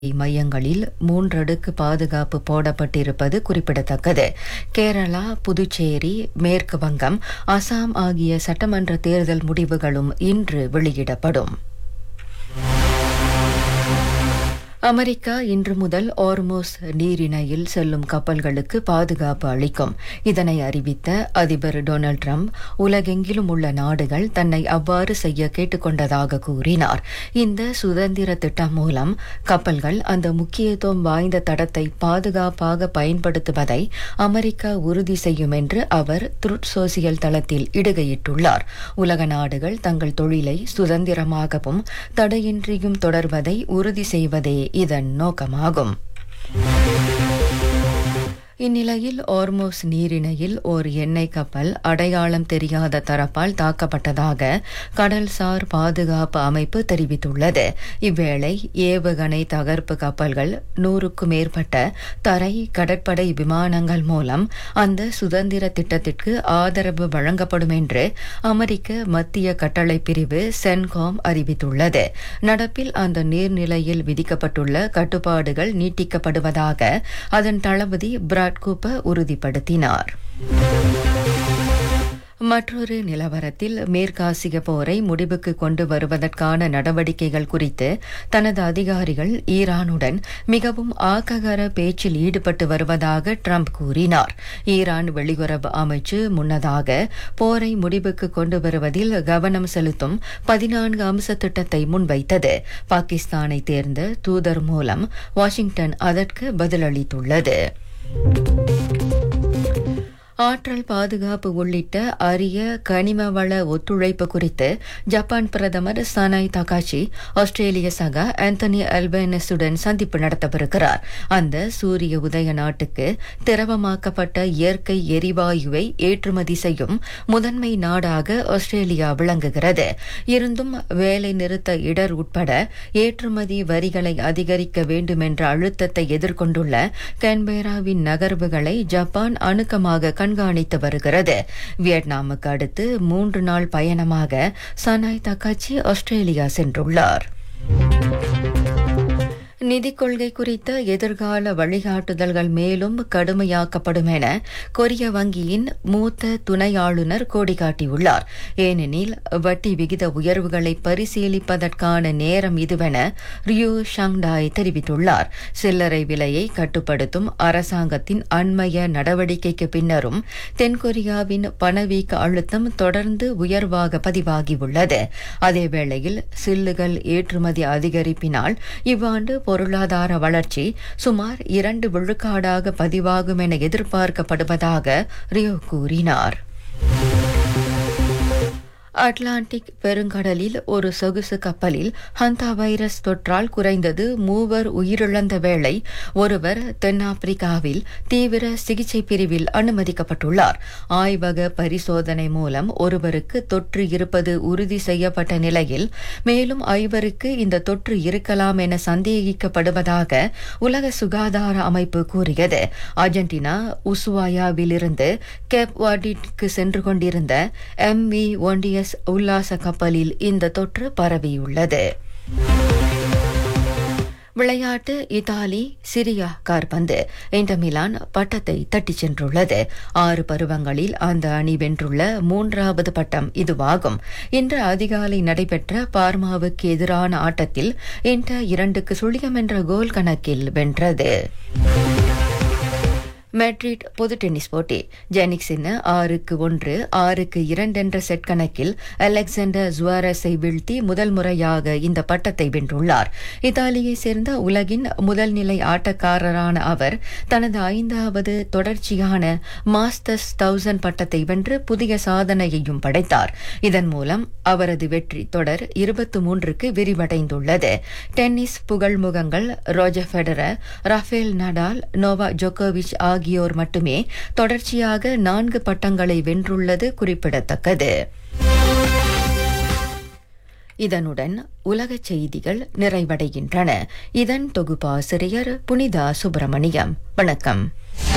மையங்களில் மூன்றடுக்கு பாதுகாப்பு போடப்பட்டிருப்பது குறிப்பிடத்தக்கது கேரளா புதுச்சேரி மேற்கு வங்கம் அசாம் ஆகிய சட்டமன்ற தேர்தல் முடிவுகளும் இன்று வெளியிடப்படும் அமெரிக்கா இன்று முதல் ஓர்மோஸ் நீரிணையில் செல்லும் கப்பல்களுக்கு பாதுகாப்பு அளிக்கும் இதனை அறிவித்த அதிபர் டொனால்ட் ட்ரம்ப் உலகெங்கிலும் உள்ள நாடுகள் தன்னை அவ்வாறு செய்ய கேட்டுக்கொண்டதாக கூறினார் இந்த சுதந்திர திட்டம் மூலம் கப்பல்கள் அந்த முக்கியத்துவம் வாய்ந்த தடத்தை பாதுகாப்பாக பயன்படுத்துவதை அமெரிக்கா உறுதி செய்யும் என்று அவர் த்ருட் சோசியல் தளத்தில் இடுகையிட்டுள்ளார் உலக நாடுகள் தங்கள் தொழிலை சுதந்திரமாகவும் தடையின்றியும் தொடர்வதை உறுதி செய்வதே இதன் நோக்கமாகும் இந்நிலையில் ஓர்மோஸ் நீரிணையில் ஓர் எண்ணெய் கப்பல் அடையாளம் தெரியாத தரப்பால் தாக்கப்பட்டதாக கடல்சார் பாதுகாப்பு அமைப்பு தெரிவித்துள்ளது இவ்வேளை ஏவுகணை தகர்ப்பு கப்பல்கள் நூறுக்கும் மேற்பட்ட தரை கடற்படை விமானங்கள் மூலம் அந்த சுதந்திர திட்டத்திற்கு ஆதரவு வழங்கப்படும் என்று அமெரிக்க மத்திய கட்டளை பிரிவு சென்காம் அறிவித்துள்ளது நடப்பில் அந்த நீர்நிலையில் விதிக்கப்பட்டுள்ள கட்டுப்பாடுகள் நீட்டிக்கப்படுவதாக அதன் தளபதி பிராட் கூப்பர் உறுதிப்படுத்தினார் மற்றொரு நிலவரத்தில் மேற்காசிய போரை முடிவுக்கு கொண்டு வருவதற்கான நடவடிக்கைகள் குறித்து தனது அதிகாரிகள் ஈரானுடன் மிகவும் ஆக்ககர பேச்சில் ஈடுபட்டு வருவதாக ட்ரம்ப் கூறினார் ஈரான் வெளியுறவு அமைச்சு முன்னதாக போரை முடிவுக்கு கொண்டு வருவதில் கவனம் செலுத்தும் பதினான்கு அம்ச திட்டத்தை முன்வைத்தது பாகிஸ்தானை தேர்ந்த தூதர் மூலம் வாஷிங்டன் அதற்கு பதிலளித்துள்ளது ஆற்றல் பாதுகாப்பு உள்ளிட்ட அரிய கனிம வள ஒத்துழைப்பு குறித்து ஜப்பான் பிரதமர் சனாய் தகாஷி ஆஸ்திரேலிய சகா ஆந்தனி அல்பேனஸுடன் சந்திப்பு நடத்தவிருக்கிறார் அந்த சூரிய உதய நாட்டுக்கு திரவமாக்கப்பட்ட இயற்கை எரிவாயுவை ஏற்றுமதி செய்யும் முதன்மை நாடாக ஆஸ்திரேலியா விளங்குகிறது இருந்தும் வேலை நிறுத்த இடர் உட்பட ஏற்றுமதி வரிகளை அதிகரிக்க வேண்டுமென்ற அழுத்தத்தை எதிர்கொண்டுள்ள கேன்பேராவின் நகர்வுகளை ஜப்பான் அணுக்கமாக கண்காணித்து வருகிறது வியட்நாமுக்கு அடுத்து மூன்று நாள் பயணமாக சனாய் தக்காச்சி ஆஸ்திரேலியா சென்றுள்ளார் நிதிக் கொள்கை குறித்த எதிர்கால வழிகாட்டுதல்கள் மேலும் கடுமையாக்கப்படும் என கொரிய வங்கியின் மூத்த துணை ஆளுநர் கோடி காட்டியுள்ளார் ஏனெனில் வட்டி விகித உயர்வுகளை பரிசீலிப்பதற்கான நேரம் இதுவென ரியூ ஷங்டாய் தெரிவித்துள்ளார் சில்லறை விலையை கட்டுப்படுத்தும் அரசாங்கத்தின் அண்மைய நடவடிக்கைக்கு பின்னரும் தென்கொரியாவின் பணவீக்க அழுத்தம் தொடர்ந்து உயர்வாக பதிவாகியுள்ளது அதேவேளையில் சில்லுகள் ஏற்றுமதி அதிகரிப்பினால் இவ்வாண்டு பொருளாதார வளர்ச்சி சுமார் இரண்டு விழுக்காடாக பதிவாகும் என எதிர்பார்க்கப்படுவதாக ரியோ கூறினார் அட்லாண்டிக் பெருங்கடலில் ஒரு சொகுசு கப்பலில் ஹந்தா வைரஸ் தொற்றால் குறைந்தது மூவர் உயிரிழந்த வேளை ஒருவர் தென்னாப்பிரிக்காவில் தீவிர சிகிச்சை பிரிவில் அனுமதிக்கப்பட்டுள்ளார் ஆய்வக பரிசோதனை மூலம் ஒருவருக்கு தொற்று இருப்பது உறுதி செய்யப்பட்ட நிலையில் மேலும் ஐவருக்கு இந்த தொற்று இருக்கலாம் என சந்தேகிக்கப்படுவதாக உலக சுகாதார அமைப்பு கூறியது அர்ஜென்டினா உசுவாயாவிலிருந்து கேப் வார்டிற்கு சென்று கொண்டிருந்த எம் வி ஒன்டிய எஸ் உல்லாச கப்பலில் இந்த தொற்று பரவியுள்ளது விளையாட்டு இத்தாலி சிரியா கார்பந்து இன்டர் மிலான் பட்டத்தை தட்டிச் சென்றுள்ளது ஆறு பருவங்களில் அந்த அணி வென்றுள்ள மூன்றாவது பட்டம் இதுவாகும் இன்று அதிகாலை நடைபெற்ற பார்மாவுக்கு எதிரான ஆட்டத்தில் இன்டர் இரண்டுக்கு சுழியம் என்ற கோல் கணக்கில் வென்றது மெட்ரிட் பொது டென்னிஸ் போட்டி ஜெனிக்ஸின் ஆறுக்கு ஒன்று ஆறுக்கு இரண்டு என்ற செட் கணக்கில் அலெக்சாண்டர் ஜுவாரஸை வீழ்த்தி முதல் முறையாக இந்த பட்டத்தை வென்றுள்ளார் இத்தாலியை சேர்ந்த உலகின் முதல் நிலை ஆட்டக்காரரான அவர் தனது ஐந்தாவது தொடர்ச்சியான மாஸ்டர்ஸ் தௌசண்ட் பட்டத்தை வென்று புதிய சாதனையையும் படைத்தார் இதன் மூலம் அவரது வெற்றி தொடர் இருபத்தி மூன்றுக்கு விரிவடைந்துள்ளது டென்னிஸ் புகழ்முகங்கள் Roger Federer Rafael Nadal Novak ஜோகோவிச் ஆகிய ஆகியோர் மட்டுமே தொடர்ச்சியாக நான்கு பட்டங்களை வென்றுள்ளது குறிப்பிடத்தக்கது இதனுடன் உலக செய்திகள் நிறைவடைகின்றன இதன் தொகுப்பாசிரியர் புனிதா சுப்பிரமணியம் வணக்கம்